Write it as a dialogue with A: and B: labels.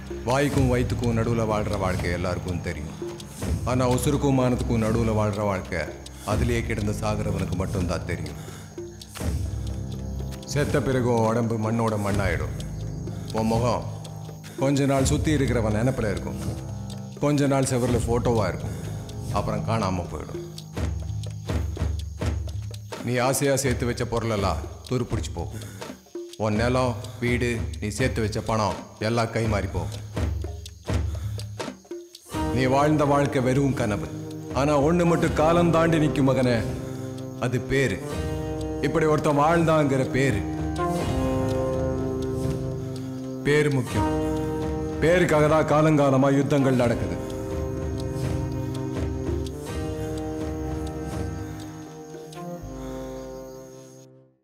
A: வாய்க்கும் வயிற்றுக்கும் நடுவில் வாழ்கிற வாழ்க்கை எல்லாருக்கும் தெரியும் ஆனால் உசுருக்கும் மானத்துக்கும் நடுவில் வாழ்கிற வாழ்க்கை அதிலேயே கிடந்து சாகிறவனுக்கு மட்டும்தான் தெரியும் செத்த பிறகு உன் உடம்பு மண்ணோட மண்ணாயிடும் உன் முகம் கொஞ்ச நாள் சுற்றி இருக்கிறவன் நினப்பில் இருக்கும் கொஞ்ச நாள் செவரில் ஃபோட்டோவாக இருக்கும் அப்புறம் காணாமல் போயிடும் நீ ஆசையாக சேர்த்து வச்ச பொருளெல்லாம் துரு பிடிச்சி போகும் உன் நிலம் வீடு நீ சேர்த்து வச்ச பணம் எல்லாம் கை மாறி போகும் நீ வாழ்ந்த வாழ்க்கை வெறும் கனவு ஆனா ஒண்ணு மட்டும் காலம் தாண்டி நிற்கும் மகனே அது பேரு இப்படி ஒருத்தன் வாழ்ந்தாங்கிற பேரு பேரு முக்கியம் பேருக்காக தான் காலங்காலமா யுத்தங்கள் நடக்குது